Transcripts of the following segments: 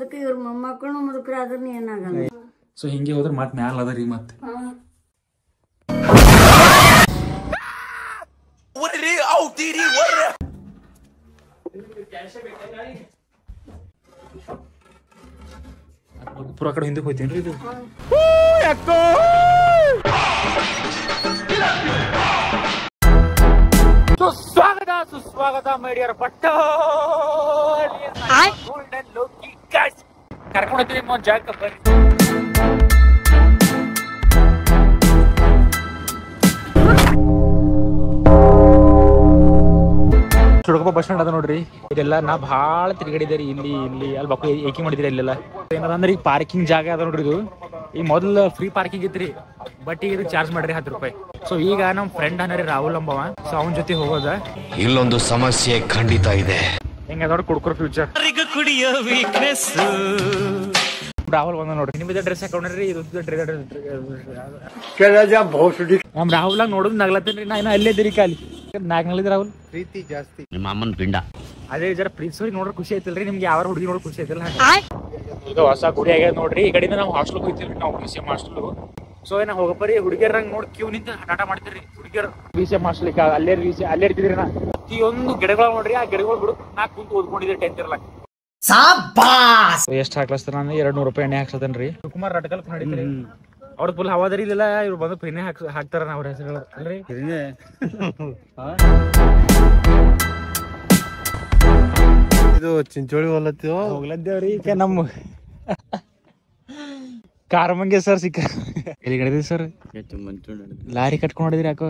ಮುದುಕ ಇವ್ರ ಮೊಮ್ಮಕ್ಕಳು ಮುದುಕರು ಆದ್ರೂ ಏನಾಗಲ್ಲ ಸೊ ಹಿಂಗೆ ಹೋದ್ರೆ ಮತ್ತೆ ಮ್ಯಾಲ ಅದ ರೀ ಮತ್ತೆ ಪೂರ ಕಡೆ ಹಿಂದಕ್ಕೆ ಹೋಯ್ತೇನ್ರಿ ಇದು ಸುಸ್ವಾಗತ ಸುಸ್ವಾಗತ ಮೈಡಿಯರ್ ಬಟ್ಟ ಕರ್ಕೊಂಡು ಹೋಗ್ತೀನಿ ನಿಮ್ಮ ಜಾಗಕ್ಕೆ ಬರ್ರಿ ಚುಡಕಪ್ಪ ಬಸ್ ಸ್ಟ್ಯಾಂಡ್ ಅದ ನೋಡ್ರಿ ಇದೆಲ್ಲ ನಾ ಭಾಳ ತಿರುಗಾಡಿದೆ ರೀ ಇಲ್ಲಿ ಇಲ್ಲಿ ಅಲ್ಲಿ ಬಕ್ಕ ಏಕಿ ಮಾಡಿದ್ರಿ ಇಲ್ಲೆಲ್ಲ ಏನದ ಅಂದ್ರೆ ಈಗ ಪಾರ್ಕಿಂಗ್ ಜಾಗ ಅದ ನೋಡ್ರಿ ಇದು ಈ ಮೊದಲು ಫ್ರೀ ಪಾರ್ಕಿಂಗ್ ಇತ್ರಿ ಬಟ್ ಈಗ ಇದು ಚಾರ್ಜ್ ಮಾಡ್ರಿ ಹತ್ತು ರೂಪಾಯಿ ಸೊ ಈಗ ನಮ್ಮ ಫ್ರೆಂಡ್ ಅನ್ನ ರೀ ರಾಹುಲ್ ಅಂಬವ ಸೊ ಅವನ ಜೊತೆ ಹೋಗೋದ ಇಲ್ಲೊಂದು ಸಮಸ್ಯೆ ಖಂಡಿತ ಇದೆ ಹೆಂಗ ನೋಡಿ ಕುಡ್ಕೊರ್ ಫ್ಯೂಚರ್ ರಾಹುಲ್ ಬಂದ ನೋಡ್ರಿ ನಿಮ್ದು ಡ್ರೆಸ್ ಹಾಕೊಂಡ್ರಿ ಇದು ಡ್ರೆಸ್ ನಮ್ ರಾಹುಲ್ ನೋಡೋದು ನಗ್ಲತ್ತೇನ್ರಿ ನಾ ಇನ್ನ ಅಲ್ಲೇ ಇದ್ದೀರಿ ಖಾಲಿ ನಾಗ್ನಲ್ಲಿದ್ದ ರಾಹುಲ್ ನಿಮ್ಮ ಅಮ್ಮನ ಪಿಂಡ ಅದೇ ಜರ ಪ್ರೀತಿ ನೋಡ್ರಿ ಖುಷಿ ಐತಿಲ್ರಿ ನಿಮ್ಗೆ ಯಾವ ಹುಡುಗಿ ನೋಡ್ರಿ ಖುಷಿ ಐತಿಲ್ಲ ಇದು ಹೊಸ ಗುಡಿ ಆಗ್ಯದ ನೋಡ್ರಿ ಈ ಕಡೆಯಿಂದ ನಾವು ಹಾಸ್ಟೆಲ್ ಹೋಗ್ತಿಲ್ರಿ ನಾವು ಬಿ ಸಿ ಎಂ ಹಾಸ್ಟೆಲ್ ಸೊ ಏನ ಹೋಗಪ್ಪರಿ ಹುಡುಗಿಯರಂಗ್ ನೋಡಿ ಕ್ಯೂ ನಿಂತ ಹಠಾಟ ಮಾಡ್ತೀರಿ ಹುಡುಗಿಯರ್ ಬಿ ಸಿ ಎಂ ಹಾಸ್ಟೆಲ್ ಅಲ್ಲೇ ಬಿ ಸಿ ಅಲ್ಲೇ ಇರ್ತಿದ್ರಿ ನಾ ಪ್ರತಿಯೊಂದು ಗಿಡಗಳು ನೋಡ್ರಿ ಆ ಗಿಡಗಳು ಬಿಡು ನಾ ಕುಂತು ಓದ್ಕೊಂಡಿದ್ದೆ ಟೆಂತ್ ಇರ್ಲಾಕ ಎಷ್ಟು ಹಾಕ್ಲಸ್ತಾರ ನಾನು ಎರಡ್ ನೂರು ರೂಪಾಯಿ ಎಣ್ಣೆ ಹಾಕ್ಸತೇನ್ರಿ ಕುಮಾರ್ ರಟ್ಕಲ್ ನಡೀತೀರಿ ಅವ್ರ ಫುಲ್ ಹವಾದರಿ ಇಲ್ಲ ಇವ್ರು ಬಂದು ಫ್ರೀನೇ ಹಾಕ್ ಹಾಕ್ತಾರ ಅವ್ರ ಹೆಸರುಗಳು ಅಲ್ರಿ ಇದು ಚಿಂಚೋಳಿ ಹೊಲತ್ತೀವೋ ಹೋಗ್ಲದ್ದೇವ್ರಿ ಈಗ ನಮ್ಮ ಕಾರಮಂಗೆ ಸರ್ ಸಿಕ್ಕ ಎಲ್ಲಿ ಕಡಿದ್ರಿ ಸರ್ ಲಾರಿ ಕಟ್ಕೊಂಡು ಹೊಡಿದ್ರಿ ಯಾಕೋ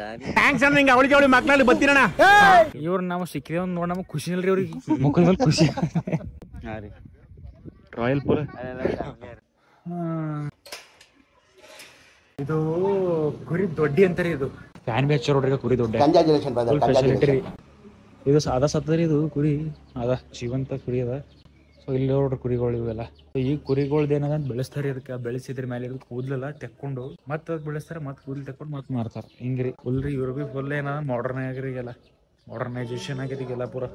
ಇವ್ರು ನಾವು ಸಿಕ್ಕಿದೆ ಒಂದ್ ನೋಡ್ ನಮಗ್ ಖುಷಿ ಇಲ್ರಿ ಅವ್ರಿಗೆ ಮುಖದ ಮೇಲೆ ಖುಷಿ ರಾಯಲ್ ಪುರ ಇದು ಕುರಿ ದೊಡ್ಡಿ ಅಂತಾರಿ ಇದು ಫ್ಯಾನ್ ಬಿ ಹಚ್ಚಾರ ನೋಡ್ರಿ ಕುರಿ ದೊಡ್ಡ Full facility ರೀ. ಇದು ಸ- ಅದ ಸತ್ತದ್ರಿ ಇದು ಕುರಿ ಅದ ಜೀವಂತ ಕುರಿ ಅದ ಸೊ ಇಲ್ಲಿ ನೋಡ್ರಿ ಕುರಿಗಳು ಇವೆಲ್ಲ So ಈ ಕುರಿಗಳ್ದು ಏನದ ಅಂತ ಬೆಳೆಸ್ತಾರೆ ಇದಕ್ಕೆ ಬೆಳೆಸಿದ್ರ ಮೇಲೆ ಇದು ಕೂದಲೆಲ್ಲ ತೆಕ್ಕೊಂಡು ಮತ್ತೆ ಅದ್ ಬೆಳೆಸ್ತಾರೆ ಮತ್ತೆ ಕೂದಲು ತೆಕ್ಕೊಂಡು ಮತ್ತೆ ಮಾರ್ತಾರ ಹಿಂಗ್ರಿ ಫುಲ್ ರೀ ಇವ್ರು ಬಿ ಫುಲ್ ಏನದ ಮಾಡರ್ನ್ ಆಗ್ರಿ ಈಗೆಲ್ಲ ಮಾಡರ್ನೈಸೇಷನ್ ಆಗ್ಯದ ಈಗೆಲ್ಲ ಪೂರ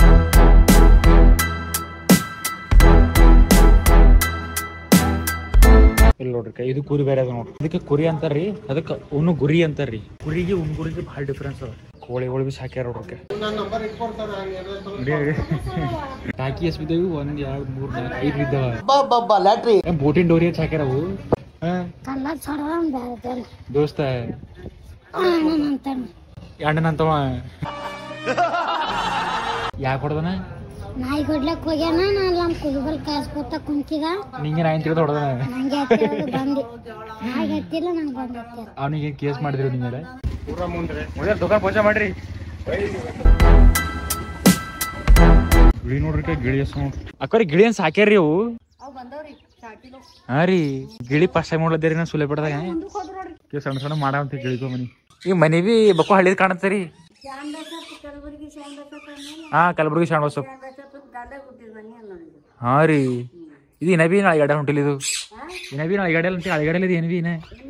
ಇಲ್ಲಿ ನೋಡ್ರಿ ಕೈ- ಇದು ಕುರಿ ಬೇರೆ ಅದ ನೋಡ್ರಿ ಇದಕ್ಕೆ ಕುರಿ ಅಂತಾರ್ರಿ ಅದಕ್ಕೆ ಉಣ್ಣು ಗುರಿ ಅಂತಾರ್ರಿ ಕುರಿಗೆ ಉಣ್ಣು ಗುರಿಗೆ ಭಾಳ ಡಿಫ್ರೆನ್ಸ್ ಅದ ಕೋಳಿಗಳು ಬಿ ಸಾಕ್ಯಾರ ನೋಡ್ರಿ ಟಾಕಿ ಎಸ್ ಬಿದ್ದಾವು ಒಂದ್ ಎರಡ್ ಮೂರ್ ನಾಲ್ಕು ಐದು ಬಿದ್ದಾವ ಬೋಟಿನ ಡೋರಿ ಹಚ್ಚಿ ಹಾಕ್ಯಾರ ಅವು ಹಾ, ಕಲ್ಲ ಸಡ ದೋಸ್ತ ಅಣ್ಣನಂತವ ಯಾಕೆ ಹೊಡ್ದನ ನಾಯಿ ಕೊಡ್ಲಕ್ ಹೋಗ್ಯಾನ ನಾನು ನಮ್ಮ ಕುದುಬಲ್ ಕಾಸ್ಕೊತ ಕುಂತಿದ ನಿಂಗೆ ನಾಯಿ ತಿಳಿದ ಹೊಡ್ದನ ನಂಗೆ ಹತ್ತಿರೋದು ಬಂದಿ ನಾಯಿಗೆ ಹತ್ತಿಲ್ಲ ನಂಗೆ ಬಂದ್ ಹತ್ತಿರ ಅವನಿಗೆ ಕೇಸ್ ಮಾಡಿದ್ರಿ ನಿಂಗೆ ಮೊದಲ ದುಕಾನ್ ಪೂಜೆ ಮಾಡ್ರಿ ಗಿಳಿ ನೋಡ್ರಿ ಕೈ ಗಿಳಿ ಎಸ್ ನೋಡ್ರಿ ಅಕ್ಕರಿ ಗಿಳಿ ಅನ್ ಸಾಕ್ಯಾರ್ರಿ ಅವು ಹಾ ರೀ ಗಿಳಿ ಫಸ್ಟ್ ಟೈಮ್ ನೋಡ್ಲದ್ದೀರಿ ನಾ ಸುಲೆ ಪಡ್ದಾಗ ಸಣ್ಣ ಸಣ್ಣ ಮಾಡಂತ ಗಿಳಿಗೋ ಮನಿ ಈ ಮನಿ ಬಿ ಬಕ್ಕು ಹಳ್ಳಿದ್ ಕಾಣತ್ತರಿ ಹಾ ಕಲಬುರ್ಗಿ ಶಾಣ ಬಸಪ್ ಹಾ ರೀ ಇದು ಇನಬಿ ನಾಳೆ ಗಡ ಹೊಂಟಿಲ್ಲ ಇದು ಇನಬಿ ನಾಳೆ ಗಡ ಅಂತ ಅಳಗಡಲ್ಲ ಇದು ಏನಬಿ ಇನ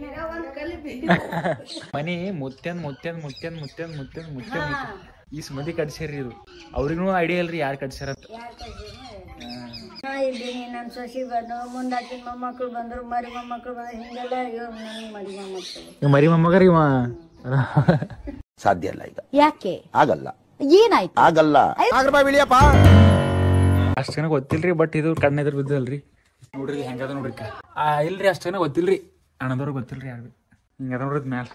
ಮನಿ ಮುತ್ಯನ್ ಮುತ್ಯನ್ ಮುತ್ಯನ್ ಮುತ್ಯನ್ ಮುತ್ಯನ್ ಮುತ್ಯನ್ ಮುತ್ಯನ್ ಈ ಮಂದಿ ಕಟ್ಸ್ಯಾರ್ರಿ ಇದು ಅವ್ರಿಗೂ ಐಡಿಯಾ ಇಲ್ರಿ ಯಾರು ಕಟ್ಸ್ಯಾರ ಅಂತ ನಾ ಇದ್ದೀನಿ ನನ್ನ ಸೊಸಿ ಬಂದು ಮುಂದಾಕಿನ ಮೊಮ್ಮಕ್ಕಳು ಬಂದ್ರು ಮರಿ ಮೊಮ್ಮಕ್ಕಳು ಬಂದ್ರು ಹಿಂಗೆಲ್ಲ ಇವ್ರು ನನಗೆ ಮರಿ ಮೊಮ್ಮಕ್ಕಳು ಇವ್ ಮರಿ ಮೊಮ್ಮಗರಿ ಇವ ಸಾಧ್ಯ ಇಲ್ಲ ಈಗ ಯಾಕೆ ಆಗಲ್ಲ ಏನಾಯ್ತು ಆಗಲ್ಲ ಅಷ್ಟ್ ಜನ ಗೊತ್ತಿಲ್ರಿ ಬಟ್ ಇದು ಕಣ್ಣೆದ್ರ ಬಿದ್ದಲ್ರಿ ನೋಡ್ರಿ ಇದು ಹೆಂಗದ ನೋಡ್ರಿ ಇಕ್ಕ. ಆ ಇಲ್ರಿ ಅಷ್ಟ್ ಜನ ಗೊತ್ತಿಲ್ರಿ ಅಣ್ಣದವ್ರು ಗೊತ್ತಿಲ್ರಿ ಯಾರು ಹಿಂಗದ ನೋಡ್ರಿ ಇದ್ ಮ್ಯಾಲ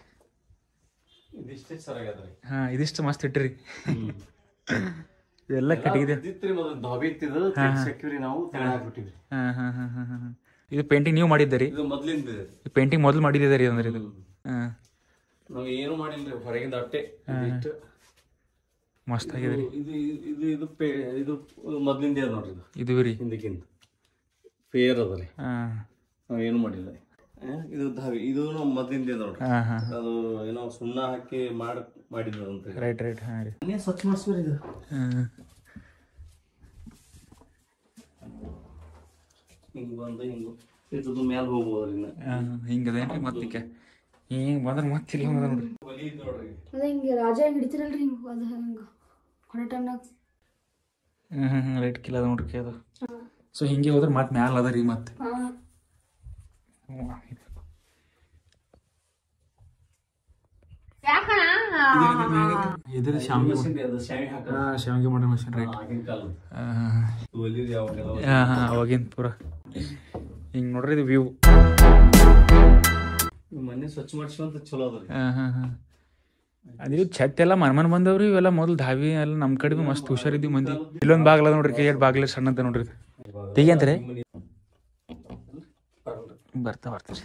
ಹಾ ಇದಿಷ್ಟು ಮಸ್ತ್ ಇಟ್ರಿ ಇದೆಲ್ಲ ಕಟ್ಟಿಗಿದೆ ಹಾ, ಹಾ, ಹಾ, ಹಾ, ಹಾ, ಹಾ. ಇದು ಪೇಂಟಿಂಗ್ ನೀವು ಮಾಡಿದ್ದೀರಿ ಇದು ಪೇಂಟಿಂಗ್ ಮೊದಲು ಮಾಡಿದ್ದೀರಿ ಅಂದ್ರೆ ಇದು ಹಾ ನಾವು ಏನು ಮಾಡಿಲ್ರಿ ಹೊರಗಿಂದ ಅಟ್ಟೆ ಇದಿಷ್ಟು. ಮಸ್ತ್ ಆಗಿದೆ ರೀ ಇದು ಇದು ಇದು ಪೇ ಇದು ಮೊದ್ಲಿಂದ ಅದ ನೋಡ್ರಿ ಇದು ಇದು ರೀ ಹಿಂದಕ್ಕಿಂತ ಫೇರ್ ಅದ ರೀ ಹಾ ನಾವ್ ಏನು ಮಾಡಿಲ್ಲ ಆ, ಇದು ಧಾವಿ ಇದು ಮೊದ್ಲಿಂದ ಅದ ನೋಡ್ರಿ ಹಾ ಹಾ ಅದು ಏನೋ ಸುಣ್ಣ ಹಾಕಿ ಮಾಡ್ ಮಾಡಿದ್ದು ಅಂತ ರೈಟ್ ರೈಟ್ ಹಾ ರೀ ನೀನ್ ಸ್ವಚ್ಛ ಮಾಡಿಸ್ಬೇಡಿ ಇದು ಹಾ ಹಿಂಗ್ ಬಂದು ಹಿಂಗ್ ಇದ್ದು ಮ್ಯಾಲ ಹೋಗ್ಬೋದ್ರಿ ಇನ್ನ ಹಿಂಗದೇನ್ರಿ ಮತ್ತಿಕ್ಕೆ ಹಿಂಗ್ ಬಂದ್ರ ಮತ್ತೆ ಇಲ್ಲಿ ಬಂದ ನೋಡ್ರಿ ಅದ ಹಿಂಗೆ ರಾಜ ಹೆಂಗ್ ಹಿಡಿತಿರಲ್ರಿ ಹಿಂಗೆ ಅದು ಹಂಗೆ ಹೊಡೆ ಟೈಮ್ನಾಗ ಹ್ಮ್ ಹ್ಮ್ ಹ್ಮ್ ರೈಟ್ ಕಿಲ್ಲ ಅದ ನೋಡ್ರಿ ಅದು ಸೊ ಹಿಂಗೆ ಹೋದ್ರೆ ಮತ್ತೆ ಮ್ಯಾಲ ಅದ ರೀ ಮತ್ತೆ ಇದ್ರ ಶಾವಿಗೆ ಅದು ಶಾವಿ ಹಾಕ ಹಾ ಶಾವಿಗೆ ಮಾಡೋ ಮಷಿನ್ ರೈಟ್ ಆಗಿನ ಕಾಲ ಹಾಂ ಒಲಿದ್ ಯಾವಾಗೆಲ್ಲ ಹಾಂ ಅವಾಗಿನ ಪೂರ ಹಿಂಗೆ ನೋಡ್ರಿ ಇದು ವ್ಯೂ ಮನೆ ಸ್ವಚ್ಛ ಮಾಡಿಸುವಂತ ಚಲೋ ಅದ್ರಿ ಹಾಂ ಹಾಂ ಹಾಂ ಅದಿವು ಛತ್ ಎಲ್ಲ ಮನ್ ಮನ್ ಬಂದವ್ರಿ ಇವೆಲ್ಲ ಮೊದಲು ಧಾವಿ ಎಲ್ಲ ನಮ್ಮ ಕಡೆ ಬಿ ಮಸ್ತ್ ಹುಷಾರಿದ್ದೀವಿ ಮಂದಿ ಇಲ್ಲೊಂದು ಬಾಗ್ಲ ನೋಡ್ರಿ ಕೈ ಎರಡು ಬಾಗ್ಲ ಸಣ್ಣದ ನೋಡ್ರಿ ತೆಗಿ ಅಂತಾರೆ ಬರ್ತಾ ಬರ್ತೀರಿ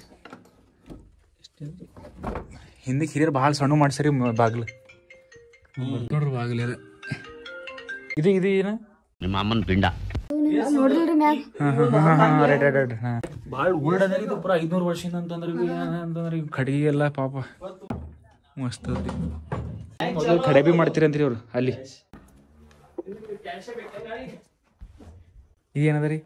ಹಿಂದಕ್ಕೆ ಹಿರಿಯರು ಭಾಳ ಸಣ್ಣ ಮಾಡ್ಸರಿ ಬಾಗ್ಲು ನೋಡ್ರಿ ಬಾಗ್ಲ ಇದು ಇದು ಇದು ಏನ ನಿಮ್ಮ ಅಮ್ಮನ ಪಿಂಡ ರೈಟ್ ರೈಟ್ ರೈಟ್ ಹಾಂ ಭಾಳ ಓಲ್ಡ್ ಅದ ಇದು ಪೂರ ಐದ್ನೂರು ವರ್ಷದಿಂದ ಅಂತಂದ್ರೆ ಇವು ಏನ್ ಅಂತಂದ್ರೆ ಇವು ಕಡೆಗೆ ಎಲ್ಲ ಪಾಪ ಮಸ್ತ್ ಅದ್ರಿ ಮೊದಲು ಕಡೆ ಬಿ ಮಾಡ್ತೀರಂತ್ರಿ ಅವ್ರು ಅಲ್ಲಿ ಇದೇನದ ರೀ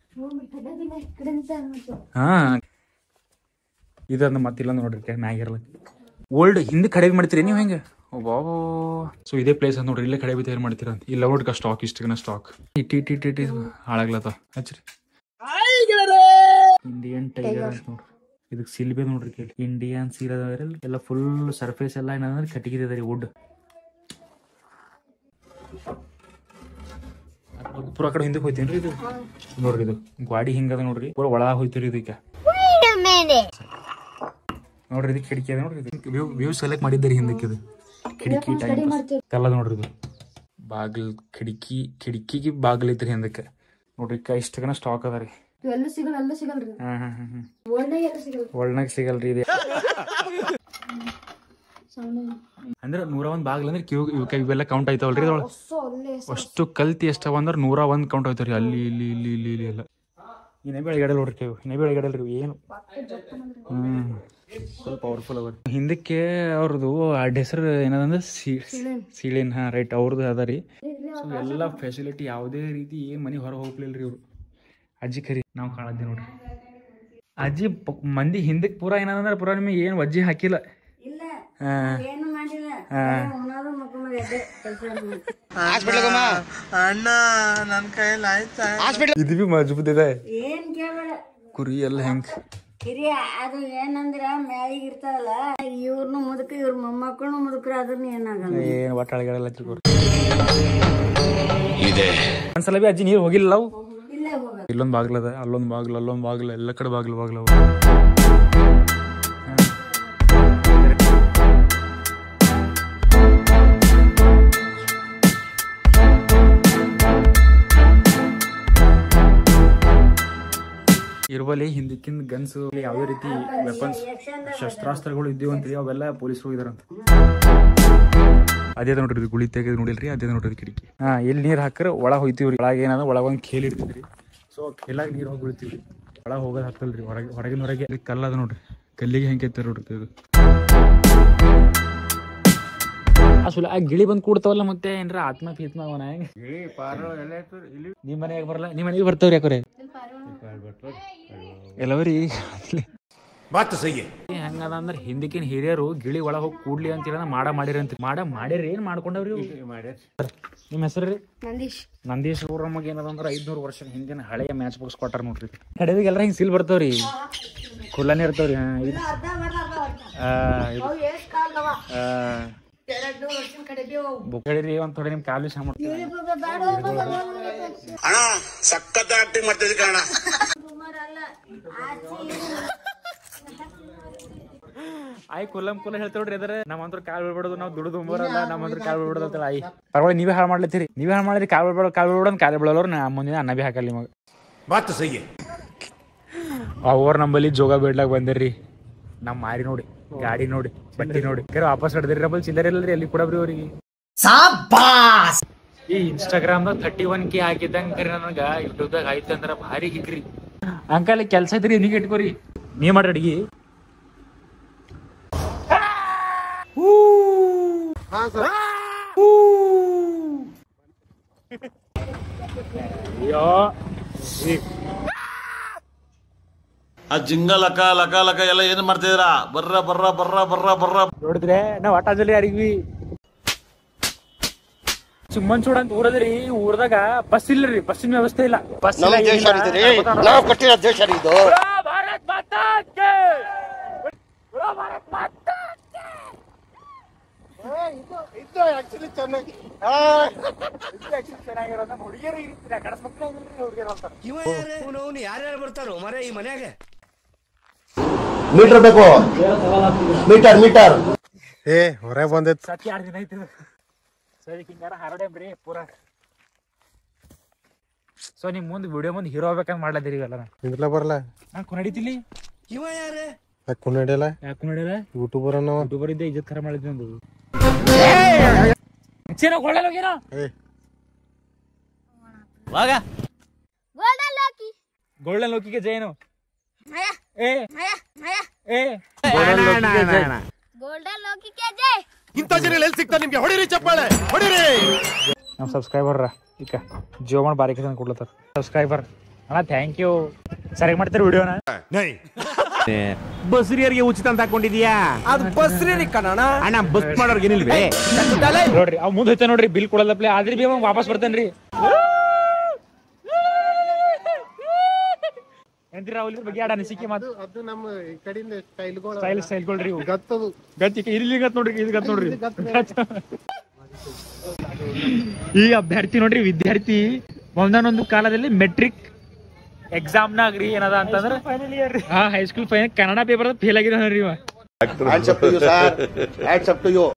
ಹಾ ಇದನ್ನ ಮತ್ತೆ ಇಲ್ಲೊಂದು ನೋಡ್ರಿ ಮ್ಯಾಗಿರಲ್ಲ ಓಲ್ಡ್ ಹಿಂದೆ ಕಡೆ ಮಾಡ್ತೀರಿ ನೀವು ಹೆಂಗೆ ಬಾಬೋ ಸೊ ಇದೇ ಪ್ಲೇಸ್ ಅಂತ ನೋಡ್ರಿ ಇಲ್ಲೇ ಕಡೆ ಬಿ ತಯಾರು ಮಾಡ್ತೀರ ಅಂತ ಇಲ್ಲ ನೋಡ್ರಿ ಸ್ಟಾಕ್ ಇಷ್ಟಗನ ಸ್ಟಾಕ್ ಇಟ್ಟು ಇಟ್ಟು ಇಟ್ಟು ಇಟ್ಟು ಹಾಳಾಗ್ಲತ್ತ ಹಚ್ರಿ ಇಂಡಿಯನ್ ಟೈಗರ್ ಅಂತ ನೋಡ್ರಿ ಇದಕ್ಕೆ ಸಿಲ್ಬೆ ನೋಡ್ರಿ ಕೇಳಿ ಇಂಡಿಯನ್ ಸೀಲ್ ಅದಾವ್ರಲ್ಲ ಎಲ್ಲ ಫುಲ್ ಸರ್ಫೇಸ್ ಎಲ್ಲ ಏನಂದ್ರೆ ಕಟ್ಟಿಗೆ ಅದ ರೀ ವುಡ್ ಪೂರ ಕಡೆ ಹಿಂದಕ್ಕೆ ಹೋಯ್ತೇನ್ರಿ ಇದು ನೋಡ್ರಿ ಇದು ಗಾಡಿ ಹಿಂಗದ ನೋಡ್ರಿ ಪೂರ ಒಳ ಹೋಯ್ತಿರಿ ಇದಕ್ಕೆ ನೋಡ್ರಿ ಇದು ಕಿಟಕಿ ಅದ ನೋಡ್ರಿ ಇದು ವ್ಯೂ ವ್ಯೂ ಸೆಲೆಕ್ಟ್ ಮಾಡಿದ್ದೀರಿ ಹಿಂದಕ್ಕೆ ಇದು ಕಿಟಕಿ ಟೈಮ್ ಕಲ್ಲದ ನೋಡ್ರಿ ಇದು ಬಾಗಿಲ್ ಕಿಟಕಿ ಕಿಟಕಿಗೆ ಬಾಗಿಲ್ ಐತ್ರಿ ಹಿಂದಕ್ಕೆ ನೋಡ್ರಿ ಕ ಇಷ್ಟಗನ ಸ್ಟಾಕ್ ಅದ ರೀ ಎಲ್ಲ ಸಿಗಲ್ಲ ಎಲ್ಲ ಸಿಗಲ್ರಿ ಹ್ಮ್ ಹ್ಮ್ ಹ್ಮ್ ಹ್ಮ್ ಒಳ್ಳೆಗೆ ಎಲ್ಲ ಸಿಗಲ್ಲ ಒಳ್ನಾಗ ಸಿಗಲ್ರಿ ಇದು ಅಂದ್ರೆ ನೂರ ಒಂದ್ ಬಾಗ್ಲ ಅಂದ್ರೆ ಕಿವ್ ಇವಕ್ಕೆ ಇವೆಲ್ಲ ಕೌಂಟ್ ಆಯ್ತಾವಲ್ರಿ ಇದ್ರೊಳಗೆ ಸೊ ಅಲ್ಲೇ ಅಷ್ಟು ಕಲ್ತಿ ಎಷ್ಟವ ಅಂದ್ರೆ ನೂರ ಒಂದ್ ಕೌಂಟ್ ಆಯ್ತಾವ್ರಿ ಅಲ್ಲಿ ಇಲ್ಲಿ ಇಲ್ಲಿ ಇಲ್ಲಿ ಇಲ್ಲಿ ಎಲ್ಲ ಈ ನಬಿ ಒಳಗಡೆ ನೋಡ್ರಿ ಕೇವು ನಬಿ ಒಳಗಡೆ ರೀ ಏನು ಹ್ಮ್ ಸ್ವಲ್ಪ ಪವರ್ಫುಲ್ ಅವ ಹಿಂದಕ್ಕೆ ಅವ್ರದ್ದು ಅಡ್ಡ ಹೆಸರು ಏನದಂದ್ರೆ ಸೀಳಿನ್ ಹಾ ರೈಟ್ ಅವ್ರದ್ದು ಅದ ರೀ ಸೊ ಎಲ್ಲ ಫೆಸಿಲಿಟಿ ಯಾವುದೇ ರೀತಿ ಏನ್ ಮನೆ ಹೊರ ಹೋಗ್ಲಿಲ್ಲ ರೀ ಇವ್ರು ಅಜ್ಜಿ ಕರಿ ನಾವು ಕಾಣದ್ದೆ ನೋಡ್ರಿ ಅಜ್ಜಿ ಪ- ಮಂದಿ ಹಿಂದಕ್ಕೆ ಪೂರ ಏನದಂದ್ರೆ ಪೂರ ನಿಮಗೆ ಏನು ವಜ್ಜಿ ಹಾಕಿಲ್ಲ ಇಲ್ಲ ಹಾ ಏನು ಮಾಡಿಲ್ಲ ಹಾ ಉಣ್ಣೋದು ಮಕ್ಕೊಂಬದು ಎದ್ದೆ ಕೆಲಸ ಇದು ಬಿ ಮಜಬೂತ್ ಇದೆ ಏನ್ ಕೇಳಬೇಡ ಕುರಿ ಎಲ್ಲ ಹೆಂಗ್ ಹಿರಿಯ ಅದು ಏನಂದ್ರ ಮ್ಯಾಲಿಗೆ ಇರ್ತಾವಲ್ಲ ಇವ್ರನು ಮುದುಕ ಇವ್ರ ಮೊಮ್ಮಕ್ಕಳು ಮುದುಕರು ಅದ್ರನ್ನ ಏನಾಗಲ್ಲ ಏನ್ ಒಟ್ಟ ಅಳಗಡೆಲ್ಲ ತಿಳ್ಕೊರಿ ಇದೆ ಒಂದ್ಸಲ ಬಿ ಅಜ್ಜಿ ನೀರು ಹೋಗಿಲ್ಲ ಅವು ಇಲ್ಲೇ ಹೋಗೋದು ಇಲ್ಲೊಂದ್ ಬಾಗ್ಲ ಅದ ಅಲ್ಲೊಂದ್ ಬಾಗ್ಲ ಅಲ್ಲೊಂದ್ ಬಾಗ್ಲ ಎಲ್ಲ ಕಡೆ ಬಾಗ್ಲ ಬಾಗ್ಲ ಅವ. ಇರುವಲ್ಲಿ ಹಿಂದಕ್ಕಿಂದ ಗನ್ಸು ಯಾವುದೇ ರೀತಿ ವೆಪನ್ಸ್ ಶಸ್ತ್ರಾಸ್ತ್ರಗಳು ಇದ್ದೀವಿ ಅಂತ್ರಿ ಅವೆಲ್ಲ ಪೊಲೀಸರು ಇದಾರಂತ ಅದೇ ನೋಡ್ರಿ ಇದು ಗುಳಿ ತೆಗೆದು ನೋಡಿಲ್ರಿ ಅದೇ ನೋಡ್ರಿ ಕಿಟಕಿ ಹಾ ಎಲ್ಲಿ ನೀರ್ ಹಾಕ್ರ ಒಳ ಹೋಯ್ತೀವ್ರಿ ಒಳಗ ಏನದ ಒಳಗ ಒಂದ್ ಖೇಲ್ ಇರ್ತಿದ್ರಿ ಸೊ ಖೇಲಾಗ ನೀರ್ ಹೋಗಿ ಬೀಳ್ತೀವ್ರಿ ಒಳಗ ಹೋಗೋದ್ ಹತ್ತಲ್ರಿ ಹೊರಗೆ ಹೊರಗಿನ ಹೊರಗೆ ಇಲ್ಲಿ ಕಲ್ಲದ ನೋಡ್ರಿ ಕಲ್ಲಿಗೆ ಹೆಂಗೆ ಕೆತ್ತಾರ ನೋಡ್ರಿ ಇದು ಆ ಸುಲ ಆ ಗಿಳಿ ಬಂದ್ ಕೂಡ್ತಾವಲ್ಲ ಮತ್ತೆ ಏನ್ರ ಆತ್ಮ ಪೀತ್ಮ ಅವನ ಹೆಂಗ್ ನಿಮ್ ಮನೆಯಾಗ ಬರಲ್ಲ ನಿಮ್ ಮನೆಗೆ ಬರ್ತಾವ್ರಿ ಯಾಕೋರೆ ಎಲ್ಲವರಿ ಮಾತು ಸಹಿ ಹೆಂಗದ ಅಂದ್ರೆ ಹಿಂದಕ್ಕಿನ ಹಿರಿಯರು ಗಿಳಿ ಒಳಗೆ ಹೋಗಿ ಕೂಡ್ಲಿ ಅಂತೀರ ಮಾಡ ಮಾಡಿರಂತ ಮಾಡ ಮಾಡಿರಿ ಏನ್ ಮಾಡ್ಕೊಂಡವ್ರಿ ಇವು? ನಿಮ್ಮ ಹೆಸರು ರೀ ನಂದೀಶ್ ನಂದೀಶ್ ಅವ್ರ ನಮಗೆ ಏನದ ಅಂದ್ರೆ ಐದ್ನೂರು ವರ್ಷದ ಹಿಂದಿನ ಹಳೆಯ ಮ್ಯಾಚ್ ಬುಕ್ಸ್ ಕೊಟ್ಟಾರ ನೋಡ್ರಿ ಕಡೆದಿಗೆ ಎಲ್ಲರ ಹಿಂಗೆ ಸಿಲ್ ಬರ್ತಾವ್ರಿ ಖುಲ್ಲಾನೇ ಇರ್ತಾವ್ರಿ ಹಾ ಇದು ಆ, ಇದು. ಆ, ಬುಕ್ ಹೇಳಿರಿ ಒಂದ್ ಥೋಡೆ ನಿಮ್ ಕಾಲು ಸಹ ಮಾಡ್ತೀವಿ ಅಣ್ಣ ಸಖತ್ ಆಕ್ಟಿಂಗ್ ಮಾಡ್ತಿದ್ದೆ ಕಣ ಆಯ್ ಕುಲ್ಲಂ ಕುಲ್ಲ ಹೇಳ್ತೇವ್ರಿ ಅದ್ರ ನಮ್ಮ ಹತ್ರ ಕಾಲ್ ಬಿಡ್ಬಾರ್ದು ನಾವು ದುಡ್ದು ಬರಲ್ಲ ನಮ್ಮ ಹತ್ರ ಕಾಲ್ ಬಿಡ್ಬಾರ್ದು ಅಂತ ಆಯ್ ಪರವಾಗಿ ನೀವೇ ಹಾಳು ಮಾಡ್ಲತ್ತೀರಿ ನೀವೇ ಹಾಳು ಮಾಡಿರಿ ಕಾಲ್ ಬಿಡ್ಬೇಡ ಕಾಲ್ ಬಿಡ್ಬೇಡ ಕಾಲ್ ಬಿಡೋರು ನಾ ಮುಂದಿನ ಅನ್ನ ಬಿ ಹಾಕಲ್ಲ ನಿಮಗೆ ಮಾತು ಸಹಿ ಅವ್ರ ನಂಬಲ್ಲಿ ಜೋಗ ಬೇಡ್ಲಾಗ ಬಂದಿರ್ರಿ ನಮ್ಮ ಮಾರಿ ನೋಡಿ ಗಾಡಿ ನೋಡಿ ಬಟ್ಟಿ ನೋಡಿ ಕರೆ ವಾಪಸ್ ಹಿಡ್ದಿರಿ ನಂಬಲ್ಲಿ ಚಿಲ್ಲರ್ ಇಲ್ಲರಿ ಅಲ್ಲಿ ಕೊಡಬ್ರಿ ಅವ್ರಿಗೆ ಈ ಇನ್ಸ್ಟಾಗ್ರಾಮ್ದಾಗ ಥರ್ಟಿ ಒನ್ ಕೆ ಹಾಕಿದ್ದಂಗ ಕರೆ ನನಗ ಯೂಟ್ಯೂಬ್ದಾಗ ಆಯ್ತು ಅಂದ್ರ ಭಾರಿ ಹಿಗ್ರಿ ಅಂಕಲ್ ಕೆಲ್ಸ ಐತ್ರಿ ನೀಗ್ ಇಟ್ಕೋರಿ ನೀ ಮಾಡ್ರಿ ಅಡ್ಗಿ ಅಯ್ಯೋ ಆ ಜಿಂಗ ಲಕ ಲಕ ಲಕ ಎಲ್ಲ ಏನ್ ಮಾಡ್ತಿದ್ದೀರಾ ಬರ್ರ ಬರ್ರ ಬರ್ರ ಬರ್ರ ಬರ್ರ ನೋಡಿದ್ರೆ ನಾವ್ ಆಟ ಜಲ್ಲಿ ಯಾರಿಗ್ವಿ ಸುಮ್ಮನ್ ಚೂಡ್ ಅಂತ ಊರದ್ರಿ ಊರದಾಗ ಬಸ್ ಇಲ್ಲ ರೀ ಬಸ್ಸಿನ ವ್ಯವಸ್ಥೆ ಇಲ್ಲ ಬಸ್ ನಮ್ಮ ದೇಶ ರೀ ನಾವು ಕೊಟ್ಟಿರೋ ದೇಶ ರೀ ಇದು ಭಾರತ್ ಮಾತಾ ಕೇ! ಬುಡೋ ಭಾರತ್ ಮಾತಾ ಕೇ! ಚೆನ್ನಾಗಿರೋದು ನಮ್ಮ ಹುಡುಗಿಯರು ಇರ್ತೀರ ಗಂಡಸ್ ಮಕ್ಳು ಹುಡುಗಿಯರು ಅಂತಾರೆ ಯಾರ್ಯಾರು ಬರ್ತಾರೋ ಮರ ಈ ಮನ್ಯಾಗ ಮೀಟರ್ ಬೇಕು ಮೀಟರ್ ಮೀಟರ್ ಏ ಹೊರಗೆ ಬಂದೈತ್ ಸತ್ಯ ಎರಡು ದಿನ ಐತಿ ಸೊ ಇದಕ್ಕೆ ಹಿಂಗಾರ ಹರಡೇಮ್ರಿ ಪೂರ ಸೊ ನಿಮ್ ಮುಂದೆ ವಿಡಿಯೋ ಮುಂದೆ ಹೀರೋ ಆಗ್ಬೇಕಂತ ಮಾಡ್ಲತ್ತೀರಿ ಇವೆಲ್ಲ ನಿಂದ್ರಲ್ಲ ಬರಲ್ಲ ನಾನು ಕುನಡಿತಿಲಿ ಇವ ಯಾರೇ ಯಾಕೆ ಕುಂಡಿಯಲ್ಲ ಯಾಕೆ ಕುನಡಿಲ್ಲ ಯೂಟ್ಯೂಬರ್ ಅನ್ನವ ಯೂಟ್ಯೂಬರ್ ಇದ್ದೆ ಇಜ್ಜತ್ ಖರ ಮಾಡಿದ್ವಿ ಒಂದು ಚೇನೋ ಕೊಳ್ಳಲ್ಲ ಹೋಗ್ಯಾನೋ ಏ ಗೋಲ್ಡನ್ ಲಾಕಿ ಗೋಲ್ಡನ್ ಲೋಕಿಗೆ ಜೈನು ಏ ಏ ಗೋಲ್ಡನ್ ಲಾಕಿ ಕೆ ಜೈ ಇಂಥ ಜನ ಎಲ್ಲಿ ಸಿಗ್ತಾರೆ ನಿಮ್ಗೆ ಹೊಡಿರಿ ಚಪ್ಪಾಳೆ ಹೊಡಿರಿ ನಮ್ಮ ಸಬ್ಸ್ಕ್ರೈಬರ್ ಈಗ ಜಿಯೋ ಮಾಡಿ ಬಾರಿ ಕೆಲಸ ಕೊಡ್ಲತ್ತಾರ ಸಬ್ಸ್ಕ್ರೈಬರ್ ಅಣ್ಣ ಥ್ಯಾಂಕ್ ಯು ಸರಿಯಾಗಿ ಮಾಡ್ತಾರೆ ವಿಡಿಯೋನ ಬಸ್ರಿಯರಿಗೆ ಉಚಿತ ಅಂತ ಹಾಕೊಂಡಿದ್ಯಾ ಅದು ಬಸ್ರಿ ಕಣ ಅಣ್ಣ ಬಸ್ ಮಾಡೋರ್ಗೆ ಏನಿಲ್ವೇ ನೋಡ್ರಿ ಅವ್ ಮುಂದೆ ಹೋಯ್ತಾನ ನೋಡ್ರಿ ಬಿಲ್ ಕೊಡಲ್ಲಪ್ಲೆ ಆದ್ರೆ ಬಿ ಅವ ವಾಪಸ್ ಬರ್ತೇನ್ರಿ ಎಂತೀರ ರಾಹುಲ್ ಇದ್ರ ಬಗ್ಗೆ ಆಡ ಅನಿಸಿಕೆ ಮಾತು ಅದು ನಮ್ಮ ಈ ಕಡೆಯಿಂದ ಸ್ಟೈಲ್ಗಳು ಸ್ಟೈಲ್ ಸ್ಟೈಲ್ ಕೊಡ್ರಿ ಇವು. ಗತ್ತದು ಗತ್ತಿ ಇಲ್ಲಿ ಗತ್ ನೋಡ್ರಿ ಇದು ಗತ್ ನೋಡ್ರಿ ಈ ಅಭ್ಯರ್ಥಿ ನೋಡ್ರಿ ವಿದ್ಯಾರ್ಥಿ ಒಂದೊಂದೊಂದು ಕಾಲದಲ್ಲಿ ಮೆಟ್ರಿಕ್ ಎಕ್ಸಾಮ್ ನಾಗ್ರಿ ಏನದ ಅಂತಂದ್ರ ಹಾ high school final Kannada paper fail ಆಗಿದ ನೋಡ್ರಿ ಇವ hands up to you sir hands up to you